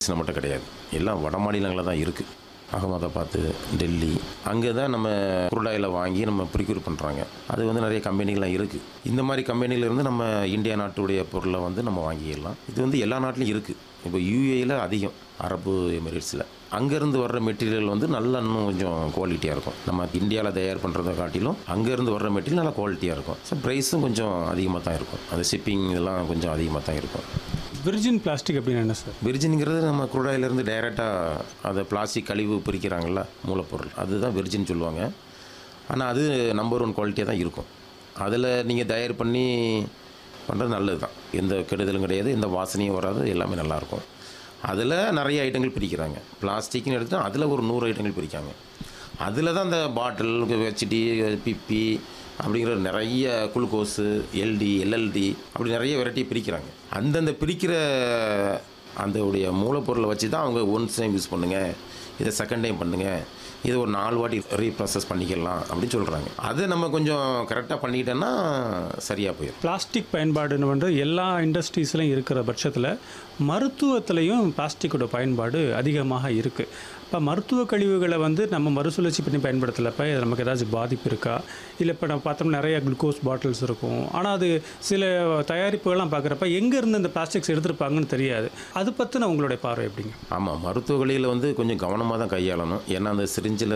நம்மகிட்ட கிடையாது எல்லாம் வட மாநிலங்களில் தான் இருக்குது அகமதாபாத்து டெல்லி அங்கே தான் நம்ம குருடாயில் வாங்கி நம்ம ப்ரிக்யூர் பண்ணுறாங்க அது வந்து நிறைய கம்பெனிகள்லாம் இருக்குது இந்த மாதிரி கம்பெனிலேருந்து நம்ம இந்தியா நாட்டுடைய பொருளை வந்து நம்ம வாங்கிடலாம் இது வந்து எல்லா நாட்டிலையும் இருக்குது இப்போ யூஏயில் அதிகம் அரபு எமிரேட்ஸில் அங்கேருந்து வர்ற மெட்டீரியல் வந்து நல்லா இன்னும் கொஞ்சம் குவாலிட்டியாக இருக்கும் நம்ம இந்தியாவில் தயார் பண்ணுறதை காட்டிலும் அங்கேருந்து வர்ற மெட்டீரியல் நல்லா குவாலிட்டியாக இருக்கும் ஸோ ப்ரைஸும் கொஞ்சம் அதிகமாக தான் இருக்கும் அது ஷிப்பிங் இதெல்லாம் கொஞ்சம் அதிகமாக தான் இருக்கும் விர்ஜின் பிளாஸ்டிக் அப்படின்னு என்ன சார் விர்ஜின்ங்கிறது நம்ம குருடாயிலேருந்து டைரெக்டாக அதை பிளாஸ்டிக் கழிவு பிரிக்கிறாங்கல்ல மூலப்பொருள் அதுதான் விர்ஜின் சொல்லுவாங்க ஆனால் அது நம்பர் ஒன் குவாலிட்டியாக தான் இருக்கும் அதில் நீங்கள் தயார் பண்ணி பண்ணுறது நல்லது தான் எந்த கெடுதலும் கிடையாது எந்த வாசனையும் வராது எல்லாமே நல்லாயிருக்கும் அதில் நிறைய ஐட்டங்கள் பிரிக்கிறாங்க பிளாஸ்டிக்னு எடுத்தால் அதில் ஒரு நூறு ஐட்டங்கள் பிரிக்காங்க அதில் தான் இந்த பாட்டில் ஹெச்டி பிப்பி அப்படிங்கிற நிறைய குளுக்கோஸு எல்டி எல்எல்டி அப்படி நிறைய வெரைட்டி பிரிக்கிறாங்க அந்தந்த பிரிக்கிற அந்த உடைய மூலப்பொருளை வச்சு தான் அவங்க ஒன்ஸ் டைம் யூஸ் பண்ணுங்கள் இதை செகண்ட் டைம் பண்ணுங்கள் இதை ஒரு நாலு வாட்டி ரீப்ராசஸ் பண்ணிக்கலாம் அப்படின்னு சொல்கிறாங்க அதை நம்ம கொஞ்சம் கரெக்டாக பண்ணிக்கிட்டோன்னா சரியாக போயிடும் பிளாஸ்டிக் பயன்பாடுன்னு வந்து எல்லா இண்டஸ்ட்ரீஸ்லையும் இருக்கிற பட்சத்தில் மருத்துவத்திலையும் பிளாஸ்டிக்கோட பயன்பாடு அதிகமாக இருக்குது இப்போ மருத்துவ கழிவுகளை வந்து நம்ம மறுசுழற்சி பண்ணி பயன்படுத்தலப்ப இது நமக்கு ஏதாச்சும் பாதிப்பு இருக்கா இல்லை இப்போ நம்ம பார்த்தோம்னா நிறைய குளுக்கோஸ் பாட்டில்ஸ் இருக்கும் ஆனால் அது சில தயாரிப்புகள்லாம் பார்க்குறப்ப எங்கேருந்து இந்த பிளாஸ்டிக்ஸ் எடுத்திருப்பாங்கன்னு தெரியாது அது பற்றின உங்களுடைய பார்வை எப்படிங்க ஆமாம் மருத்துவ வழியில் வந்து கொஞ்சம் கவனமாக தான் கையாளணும் ஏன்னா அந்த சிரிஞ்சில்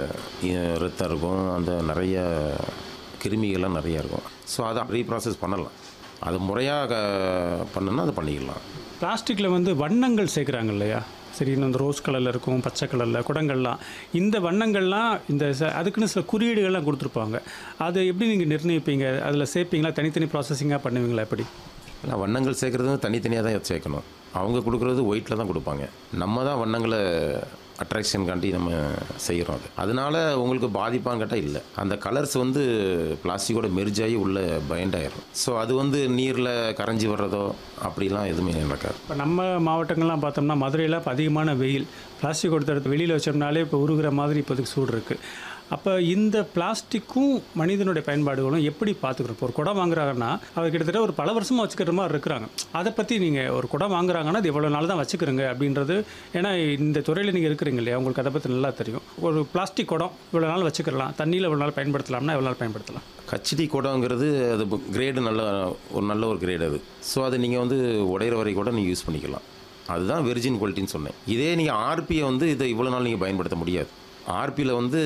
ரத்தம் இருக்கும் அந்த நிறைய கிருமிகள்லாம் நிறையா இருக்கும் ஸோ அதை ரீப்ராசஸ் பண்ணலாம் அது முறையாக பண்ணுன்னா அதை பண்ணிக்கலாம் பிளாஸ்டிக்கில் வந்து வண்ணங்கள் சேர்க்குறாங்க இல்லையா சரி இன்னும் இந்த ரோஸ் கலரில் இருக்கும் பச்சை கலரில் குடங்கள்லாம் இந்த வண்ணங்கள்லாம் இந்த ச- அதுக்குன்னு சில குறியீடுகள்லாம் கொடுத்துருப்பாங்க அதை எப்படி நீங்கள் நிர்ணயிப்பீங்க அதில் சேர்ப்பீங்களா தனித்தனி ப்ராசஸிங்காக பண்ணுவீங்களா எப்படி இல்லை வண்ணங்கள் சேர்க்குறது வந்து தனித்தனியாக தான் சேர்க்கணும் அவங்க கொடுக்குறது ஒயிட்டில் தான் கொடுப்பாங்க நம்ம தான் வண்ணங்களை அட்ராக்ஷன் காண்டி நம்ம செய்கிறோம் அது அதனால உங்களுக்கு பாதிப்பான்னு கேட்டால் இல்லை அந்த கலர்ஸ் வந்து பிளாஸ்டிக்கோட மெர்ஜாகி உள்ள பைண்ட் ஆயிரும் ஸோ அது வந்து நீரில் கரைஞ்சி வர்றதோ அப்படிலாம் எதுவுமே நடக்காது இப்போ நம்ம மாவட்டங்கள்லாம் பார்த்தோம்னா மதுரையில் இப்போ அதிகமான வெயில் பிளாஸ்டிக் கொடுத்த இடத்து வெளியில் வச்சோம்னாலே இப்போ உருகிற மாதிரி இப்போதைக்கு சூடு இருக்குது அப்போ இந்த பிளாஸ்டிக்கும் மனிதனுடைய பயன்பாடுகளும் எப்படி பார்த்துக்கிறோம் இப்போ ஒரு குடம் வாங்குறாங்கன்னா அவர் கிட்டத்தட்ட ஒரு பல வருஷமாக வச்சுக்கிற மாதிரி இருக்கிறாங்க அதை பற்றி நீங்கள் ஒரு குடம் வாங்குறாங்கன்னா அது எவ்வளோ நாள் தான் வச்சுக்கிறங்க அப்படின்றது ஏன்னா இந்த துறையில் நீங்கள் இருக்கிறீங்க இல்லையா உங்களுக்கு அதை பற்றி நல்லா தெரியும் ஒரு பிளாஸ்டிக் குடம் இவ்வளோ நாள் வச்சுக்கலாம் தண்ணியில் இவ்வளோ நாள் பயன்படுத்தலாம்னா எவ்வளோ நாள் பயன்படுத்தலாம் கச்சிடி குடங்கிறது அது கிரேடு நல்ல ஒரு நல்ல ஒரு கிரேடு அது ஸோ அது நீங்கள் வந்து உடையிற வரை கூட நீங்கள் யூஸ் பண்ணிக்கலாம் அதுதான் வெர்ஜின் குவாலிட்டின்னு சொன்னேன் இதே நீங்கள் ஆர்பியை வந்து இதை இவ்வளோ நாள் நீங்கள் பயன்படுத்த முடியாது ஆர்பியில் வந்து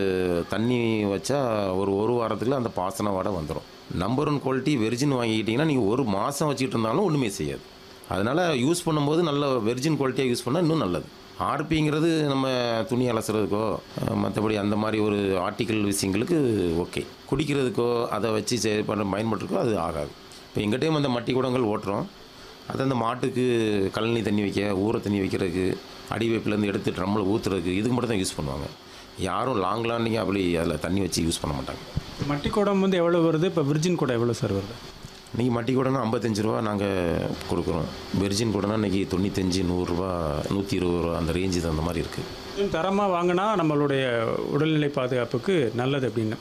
தண்ணி வச்சா ஒரு ஒரு வாரத்துக்குள்ள அந்த பாசன வாடை வந்துடும் நம்பர் ஒன் குவாலிட்டி வெர்ஜின் வாங்கிக்கிட்டிங்கன்னா நீங்கள் ஒரு மாதம் வச்சுக்கிட்டு இருந்தாலும் ஒன்றுமே செய்யாது அதனால் யூஸ் பண்ணும்போது நல்ல வெர்ஜின் குவாலிட்டியாக யூஸ் பண்ணால் இன்னும் நல்லது ஆர்பிங்கிறது நம்ம துணி அலசுறதுக்கோ அஹ், மற்றபடி அந்த மாதிரி ஒரு ஆர்டிக்கல் விஷயங்களுக்கு ஓகே குடிக்கிறதுக்கோ அதை வச்சு செய் பண்ண பயன்படுறதுக்கோ அது ஆகாது இப்போ எங்கிட்டையும் அந்த மட்டி குடங்கள் ஓட்டுறோம் அது அந்த மாட்டுக்கு கழனி தண்ணி வைக்க ஊற தண்ணி வைக்கிறதுக்கு அடிவேப்பிலேருந்து எடுத்து ட்ரம்மில் ஊற்றுறதுக்கு இதுக்கு மட்டும் தான் யூஸ் பண்ணுவாங்க யாரும் லாங் லாண்டிங்க அப்படி அதில் தண்ணி வச்சு யூஸ் பண்ண மாட்டாங்க மட்டி குடம் வந்து எவ்வளோ வருது இப்போ விர்ஜின் குடம் எவ்வளோ சார் வருது இன்றைக்கி மட்டி கூடனா ஐம்பத்தஞ்சு ரூபா நாங்கள் கொடுக்குறோம் வெர்ஜின் கூடனா இன்றைக்கி தொண்ணூத்தஞ்சு நூறுரூவா நூற்றி இருபது ரூபா அந்த ரேஞ்சு அந்த மாதிரி இருக்குது தரமாக வாங்கினா நம்மளுடைய உடல்நிலை பாதுகாப்புக்கு நல்லது அப்படின்னு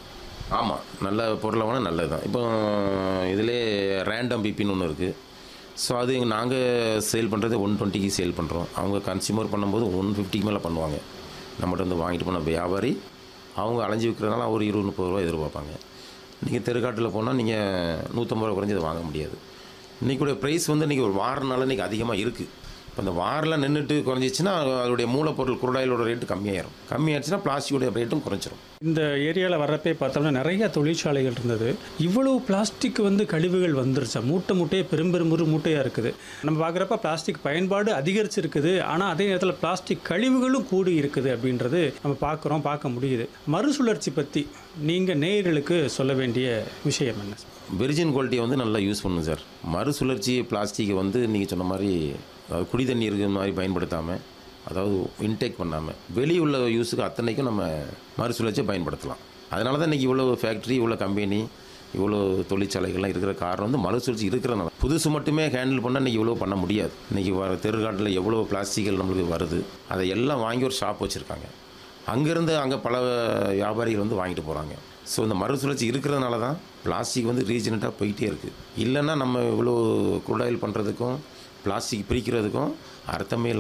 ஆமாம் நல்ல பொருளை வாங்கினா நல்லது தான் இப்போ இதிலே ரேண்டம் பிபின்னு ஒன்று இருக்குது ஸோ அது நாங்கள் சேல் பண்ணுறது ஒன் டுவெண்ட்டிக்கு சேல் பண்ணுறோம் அவங்க கன்சியூமர் பண்ணும்போது ஒன் ஃபிஃப்டிக்கு மேலே பண்ணுவாங்க நம்மகிட்ட வந்து வாங்கிட்டு போன வியாபாரி அவங்க அலைஞ்சு விற்கிறதுனால ஒரு இருபது முப்பது ரூபா எதிர்பார்ப்பாங்க நீங்கள் தெருக்காட்டில் போனால் நீங்கள் நூற்றம்பது ரூபா குறைஞ்சது வாங்க முடியாது இன்றைக்குடைய ப்ரைஸ் வந்து இன்றைக்கி ஒரு வாரனால இன்றைக்கி அதிகமாக இருக்குது இப்போ இந்த வாரில் நின்றுட்டு குறைஞ்சிச்சுன்னா அதோடைய மூலப்பொருள் குருடாயிலோட ரேட்டு கம்மியாயிரும் கம்மியாச்சுன்னா பிளாஸ்டிக்கோட ரேட்டும் குறைஞ்சிரும் இந்த ஏரியாவில் வர்றப்பே பார்த்தோம்னா நிறைய தொழிற்சாலைகள் இருந்தது இவ்வளவு பிளாஸ்டிக் வந்து கழிவுகள் வந்துருச்சா மூட்டை மூட்டையே பெரும்பெரும்பெரு மூட்டையாக இருக்குது நம்ம பார்க்குறப்ப பிளாஸ்டிக் பயன்பாடு அதிகரிச்சிருக்குது ஆனால் அதே நேரத்தில் பிளாஸ்டிக் கழிவுகளும் கூடி இருக்குது அப்படின்றது நம்ம பார்க்குறோம் பார்க்க முடியுது மறுசுழற்சி பற்றி நீங்கள் நேயர்களுக்கு சொல்ல வேண்டிய விஷயம் என்ன வெர்ஜின் குவாலிட்டியை வந்து நல்லா யூஸ் பண்ணும் சார் மறுசுழற்சி பிளாஸ்டிக்கை வந்து நீங்கள் சொன்ன மாதிரி அதாவது குடி தண்ணி இருக்கிற மாதிரி பயன்படுத்தாமல் அதாவது இன்டேக் பண்ணாமல் வெளி உள்ள யூஸுக்கு அத்தனைக்கும் நம்ம மறுசுழற்சியை பயன்படுத்தலாம் அதனால தான் இன்றைக்கி இவ்வளோ ஃபேக்ட்ரி இவ்வளோ கம்பெனி இவ்வளோ தொழிற்சாலைகள்லாம் இருக்கிற காரணம் வந்து மறுசுழற்சி இருக்கிறனால புதுசு மட்டுமே ஹேண்டில் பண்ணால் இன்றைக்கி இவ்வளோ பண்ண முடியாது இன்றைக்கி வர தெருக்காட்டில் எவ்வளோ பிளாஸ்டிக்கள் நம்மளுக்கு வருது அதை எல்லாம் வாங்கி ஒரு ஷாப் வச்சுருக்காங்க அங்கேருந்து அங்கே பல வியாபாரிகள் வந்து வாங்கிட்டு போகிறாங்க ஸோ இந்த மறுசுழற்சி இருக்கிறதுனால தான் பிளாஸ்டிக் வந்து ரீஜனட்டாக போயிட்டே இருக்குது இல்லைன்னா நம்ம இவ்வளோ குருடாயில் பண்ணுறதுக்கும் பிளாஸ்டிக் பிரிக்கிறதுக்கும் அர்த்தமே